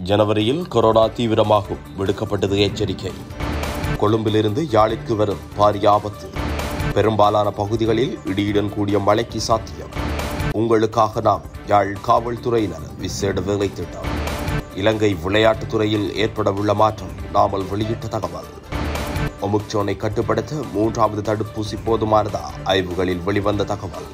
ஜனவரியில் கொரோனா தீவிரமாகும் விடுக்கப்பட்டது எச்சரிக்கை கொழும்பிலிருந்து யாழிற்கு வரும் பாரிய ஆபத்து பெரும்பாலான பகுதிகளில் இடியுடன் கூடிய மழைக்கு சாத்தியம் உங்களுக்காக நாம் யாழ் காவல்துறையினர் விசேட வேலை திட்டம் இலங்கை விளையாட்டுத் துறையில் ஏற்படவுள்ள மாற்றம் நாமல் வெளியிட்ட தகவல் ஒமுக்சோனை கட்டுப்படுத்த மூன்றாவது தடுப்பூசி போதுமானதா ஆய்வுகளில் வெளிவந்த தகவல்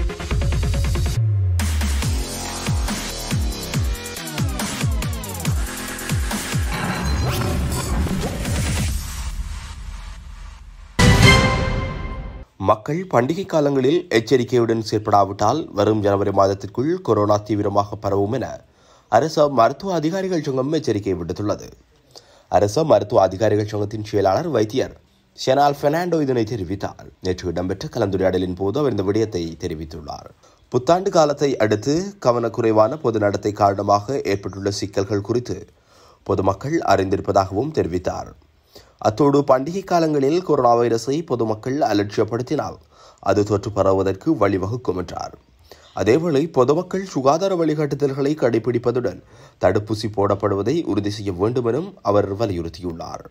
மக்கள் பண்டிகை காலங்களில் எச்சரிக்கையுடன் செயற்படாவிட்டால் வரும் ஜனவரி மாதத்திற்குள் கொரோனா தீவிரமாக பரவும் என அரச மருத்துவ அதிகாரிகள் சங்கம் எச்சரிக்கை விடுத்துள்ளது அரச மருத்துவ அதிகாரிகள் சங்கத்தின் செயலாளர் வைத்தியர் ஷெனால் பெர்னாண்டோ இதனை தெரிவித்தார் நேற்று இடம்பெற்ற கலந்துரையாடலின் போது அவர் இந்த விடயத்தை தெரிவித்துள்ளார் புத்தாண்டு காலத்தை அடுத்து கவனக்குறைவான பொது நடத்தை காரணமாக ஏற்பட்டுள்ள சிக்கல்கள் குறித்து பொதுமக்கள் அறிந்திருப்பதாகவும் தெரிவித்தார் அத்தோடு பண்டிகை காலங்களில் கொரோனா வைரஸை பொதுமக்கள் அலட்சியப்படுத்தினால் அது தொற்று பரவுவதற்கு வழிவகுக்கும் என்றார் அதேவேளை பொதுமக்கள் சுகாதார வழிகாட்டுதல்களை கடைபிடிப்பதுடன் தடுப்பூசி போடப்படுவதை உறுதி செய்ய வேண்டும் எனவும் அவர் வலியுறுத்தியுள்ளார்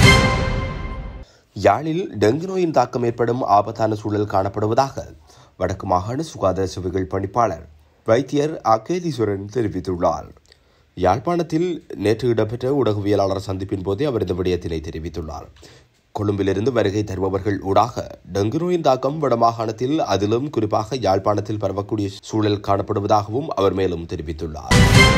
யாழில் டெங்கு நோயின் தாக்கம் ஏற்படும் ஆபத்தான சூழல் காணப்படுவதாக வடக்கு மாகாண சுகாதார சேவைகள் பணிப்பாளர் வைத்தியர் அகேதீஸ்வரன் தெரிவித்துள்ளார் யாழ்ப்பாணத்தில் நேற்று இடம்பெற்ற ஊடகவியலாளர் சந்திப்பின் போதே அவர் இந்த விடயத்தினை தெரிவித்துள்ளார் கொழும்பிலிருந்து வருகை தருபவர்கள் ஊடாக டெங்கு நோயின் தாக்கம் வடமாகாணத்தில் அதிலும் குறிப்பாக யாழ்ப்பாணத்தில் பரவக்கூடிய சூழல் காணப்படுவதாகவும் அவர் மேலும் தெரிவித்துள்ளார்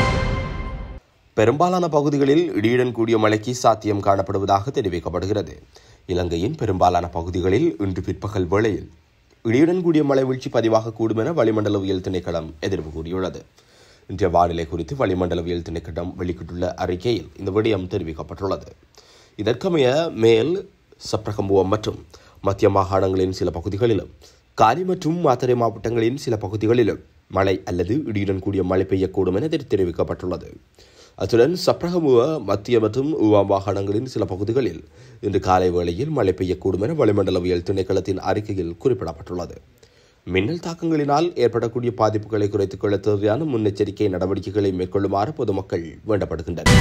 பெரும்பாலான பகுதிகளில் இடியுடன் கூடிய மழைக்கு சாத்தியம் காணப்படுவதாக தெரிவிக்கப்படுகிறது இலங்கையின் பெரும்பாலான பகுதிகளில் இன்று பிற்பகல் வேளையில் இடியுடன் கூடிய மழை வீழ்ச்சி பதிவாகக்கூடும் என வளிமண்டலவியல் திணைக்களம் எதிர்ப்பு கூறியுள்ளது இன்றைய வானிலை குறித்து வளிமண்டலவியல் திணைக்களம் வெளியிட்டுள்ள அறிக்கையில் இந்த விடயம் தெரிவிக்கப்பட்டுள்ளது இதற்கமைய மேல் சப்ரகம்புவம் மற்றும் மத்திய மாகாணங்களின் சில பகுதிகளிலும் காலி மற்றும் மாத்தறை மாவட்டங்களின் சில பகுதிகளிலும் மழை அல்லது இடியுடன் கூடிய மழை பெய்யக்கூடும் என தெரிவிக்கப்பட்டுள்ளது அத்துடன் சப்ரகமுவ மத்திய மற்றும் உவா மாகாணங்களின் சில பகுதிகளில் இன்று காலை வேளையில் மழை பெய்யக்கூடும் என வளிமண்டலவியல் திணைக்களத்தின் அறிக்கையில் குறிப்பிடப்பட்டுள்ளது மின்னல் தாக்கங்களினால் ஏற்படக்கூடிய பாதிப்புகளை குறைத்துக் கொள்ள தேவையான முன்னெச்சரிக்கை நடவடிக்கைகளை மேற்கொள்ளுமாறு பொதுமக்கள் வேண்டப்படுகின்றனர்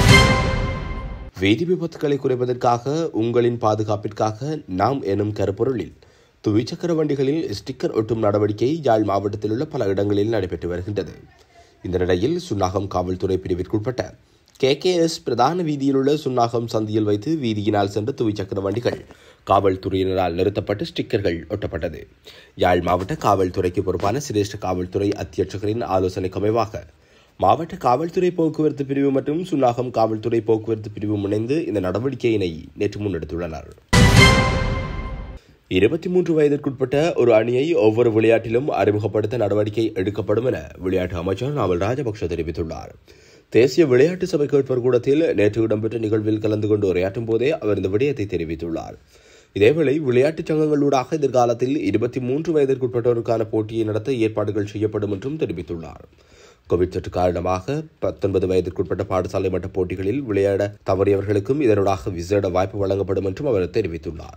வேதி விபத்துகளை குறைப்பதற்காக உங்களின் பாதுகாப்பிற்காக நாம் எனும் கருப்பொருளில் துவிச்சக்கர வண்டிகளில் ஸ்டிக்கர் ஒட்டும் நடவடிக்கை யாழ் மாவட்டத்தில் உள்ள பல இடங்களில் நடைபெற்று வருகின்றது இந்த நிலையில் சுன்னாகம் காவல்துறை பிரிவிற்குட்பட்ட கே கே எஸ் பிரதான வீதியில் உள்ள சுன்னாகம் சந்தியில் வைத்து வீதியினால் சென்ற துவிச்சக்கர வண்டிகள் காவல்துறையினரால் நிறுத்தப்பட்டு ஸ்டிக்கர்கள் ஒட்டப்பட்டது யாழ் மாவட்ட காவல்துறைக்கு பொறுப்பான சிரேஷ்ட காவல்துறை அத்தியட்சகரின் ஆலோசனைக்கு அமைவாக மாவட்ட காவல்துறை போக்குவரத்து பிரிவு மற்றும் சுன்னாகம் காவல்துறை போக்குவரத்து பிரிவு இணைந்து இந்த நடவடிக்கையினை நேற்று முன்னெடுத்துள்ளனர் இருபத்தி மூன்று வயதிற்குட்பட்ட ஒரு அணியை ஒவ்வொரு விளையாட்டிலும் அறிமுகப்படுத்த நடவடிக்கை எடுக்கப்படும் என விளையாட்டு அமைச்சர் நாவல் ராஜபக்ஷ தெரிவித்துள்ளார் தேசிய விளையாட்டு சபை கேட்பர் கூடத்தில் நேற்று இடம்பெற்ற நிகழ்வில் கலந்து கொண்டு உரையாற்றும் போதே அவர் இந்த விடயத்தை தெரிவித்துள்ளார் இதேவேளை விளையாட்டுச் சங்கங்களூடாக எதிர்காலத்தில் இருபத்தி மூன்று வயதிற்குட்பட்டோருக்கான போட்டியை நடத்த ஏற்பாடுகள் செய்யப்படும் என்றும் தெரிவித்துள்ளார் கோவிட் தொற்று காரணமாக பத்தொன்பது வயதிற்குட்பட்ட பாடசாலை மட்ட போட்டிகளில் விளையாட தவறியவர்களுக்கும் இதனூடாக விசேட வாய்ப்பு வழங்கப்படும் என்றும் அவர் தெரிவித்துள்ளார்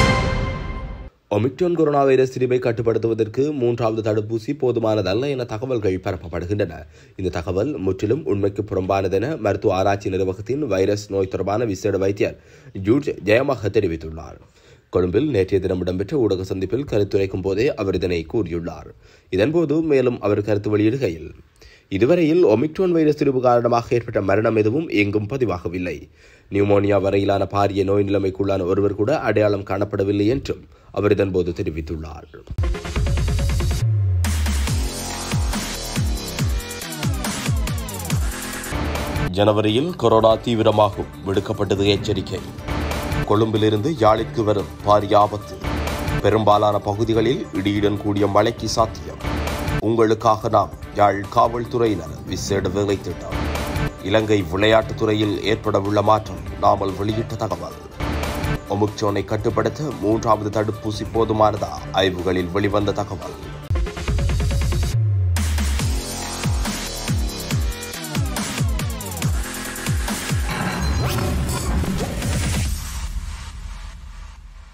ஒமிக்ரான் கொரோனா வைரஸ் திரிவை கட்டுப்படுத்துவதற்கு மூன்றாவது தடுப்பூசி போதுமானதல்ல என தகவல்கள் பரப்பப்படுகின்றன இந்த தகவல் முற்றிலும் உண்மைக்கு புறம்பானதென மருத்துவ ஆராய்ச்சி நிர்வாகத்தின் வைரஸ் நோய் தொடர்பான விசேட வைத்தியர் ஜூர்ஜ் ஜெயமாக தெரிவித்துள்ளார் கொழும்பில் நேற்றைய தினம் இடம்பெற்ற ஊடக சந்திப்பில் கருத்துரைக்கும் போதே அவர் இதனை கூறியுள்ளார் இதன்போது மேலும் அவர் கருத்து வெளியிடுகையில் இதுவரையில் ஒமிக்ரான் வைரஸ் திரிவு காரணமாக ஏற்பட்ட மரணம் எதுவும் எங்கும் பதிவாகவில்லை நியூமோனியா வரையிலான பாரிய நோய் நிலைமைக்குள்ளான ஒருவர் கூட அடையாளம் காணப்படவில்லை என்றும் அவர் இதன்போது தெரிவித்துள்ளார் ஜனவரியில் கொரோனா தீவிரமாகும் விடுக்கப்பட்டது எச்சரிக்கை கொழும்பிலிருந்து யாழிற்கு வரும் பாரிய ஆபத்து பெரும்பாலான பகுதிகளில் இடியுடன் கூடிய மழைக்கு சாத்தியம் உங்களுக்காக நாம் யாழ் காவல்துறையினர் விசேட வேலை திட்டம் இலங்கை விளையாட்டுத் துறையில் ஏற்படவுள்ள மாற்றம் நாமல் வெளியிட்ட தகவல் ஒமுக்சோனை கட்டுப்படுத்த மூன்றாவது தடுப்பூசி போதுமானதா ஆய்வுகளில் வெளிவந்த தகவல்